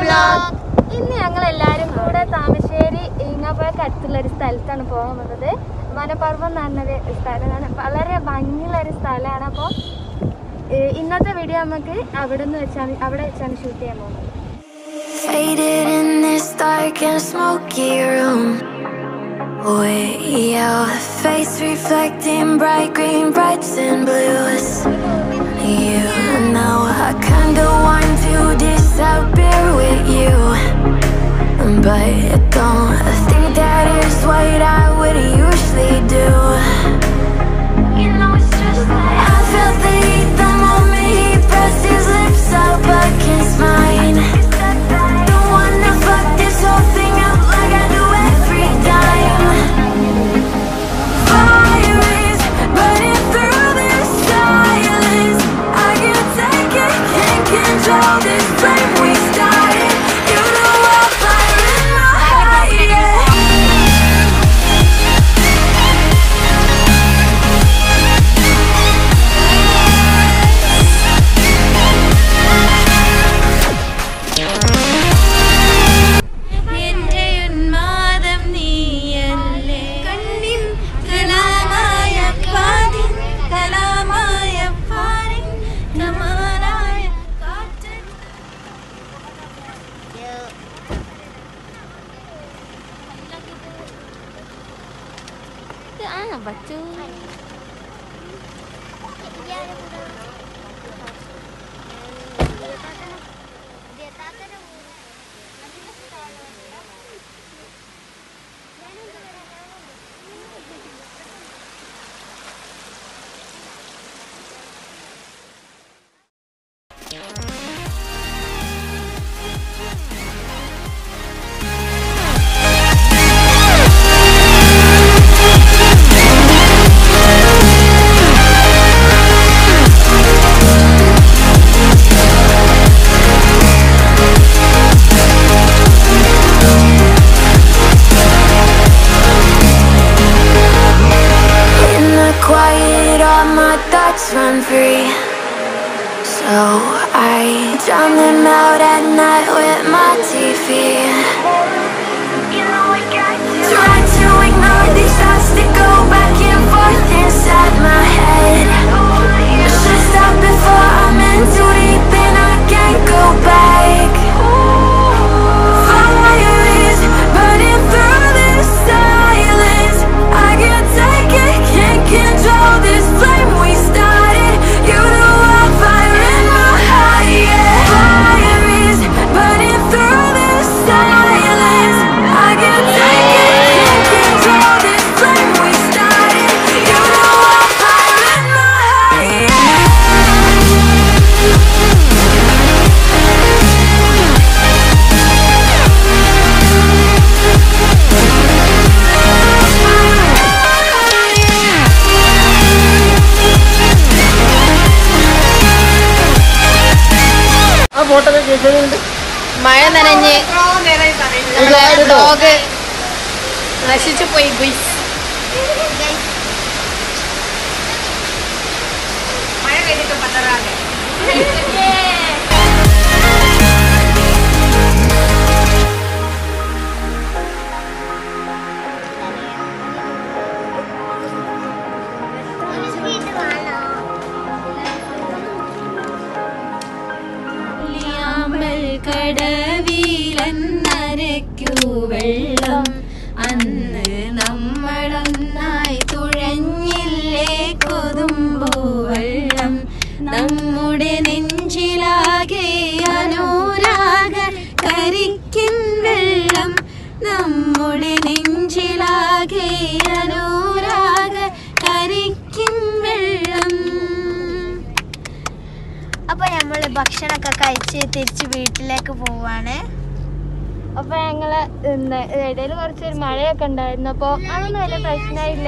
Vlog ഇന്ന് ഞങ്ങൾ എല്ലാരും കൂടെ താമരശ്ശേരി ഈങ്ങാപ്പുഴക്ക് അടുത്തുള്ള ഒരു സ്ഥലത്താണ് പോകാൻ വന്നത് വനപർവ്വം എന്ന് പറഞ്ഞൊരു സ്ഥലമാണ് വളരെ ഭംഗിയുള്ള ഒരു സ്ഥലമാണ് അപ്പോൾ ഇന്നത്തെ വീഡിയോ നമുക്ക് അവിടെ നിന്ന് വെച്ചാണ് അവിടെ വെച്ചാണ് ഷൂട്ട് ചെയ്യാൻ പോകുന്നത് Faded in this dark and smoky room. Way out, face reflecting bright green, brights and blues. You know I kinda want to disappear with you, but don't think that is what I would usually do. You know it's just like I felt the heat the moment he pressed his lips up against mine. Don't wanna fuck this whole thing up like I do every time. Fire is burning through this silence. I can't take it, can't control this flame we started. You know I'm fire in my heart, yeah. എന്റെ ഉന്മാദം നീയല്ലേ കണ്ണിൻ കലാമായ പാതിൻ കലാമായ പാരിൻ കമാനായ കാറ്റൻ ആ ബച്ചു In the quiet, all my thoughts run free. So I drown them out at night with my TV. Try to ignore these thoughts that go back and forth inside my head. Should stop before I'm in too deep and I can't go back. Fire is burning through this silence. I can't take it, can't control this flame we started. You know I'm fire in my heart, yeah. Fire is burning through this silence. I can't take it, can't control this flame we started. You know I'm fire in my heart, yeah. ആ photo കേൾക്കുന്നുണ്ട് മഴ നനഞ്ഞ് blog നശിച്ചു പോയി guys ിയാമ്പൽ കടവിലെന്നരയ്ക്കു വെള്ളം അന്ന് നമ്മളൊന്നായി തുഴഞ്ഞില്ലേ കൊതുമ്പു വെള്ളം നമ്മുടെ നെഞ്ചിലാകെ അനുരാഗ കരിക്കിൻ വെള്ളം നമ്മുടെ നെഞ്ചിലാകെ അനുരാഗ കരിക്കിൻ വെള്ളം അപ്പൊ നമ്മള് ഭക്ഷണമൊക്കെ കഴിച്ച് തിരിച്ച് വീട്ടിലേക്ക് പോവാണ് അപ്പൊ ഞങ്ങള് ഇടയിൽ കുറച്ചൊരു മഴയൊക്കെ ഉണ്ടായിരുന്നു അപ്പൊ അതൊന്നും വലിയ പ്രശ്നമില്ല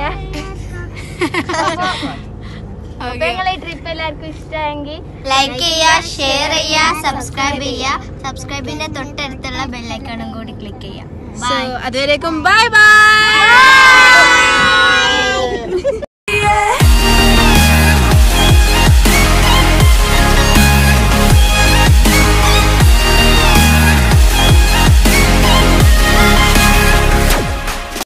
അപ്പൊ ഞങ്ങളെ ഈ ട്രിപ്പ് എല്ലാവർക്കും ഇഷ്ടമായെങ്കിൽ ലൈക്ക് ചെയ്യുക ഷെയർ ചെയ്യുക സബ്സ്ക്രൈബ് ചെയ്യുക സബ്സ്ക്രൈബിന്റെ തൊട്ടടുത്തുള്ള ബെല്ലൈക്കണും കൂടി ക്ലിക്ക് ചെയ്യുക സോ അതുവരേക്കും ബൈ ബൈ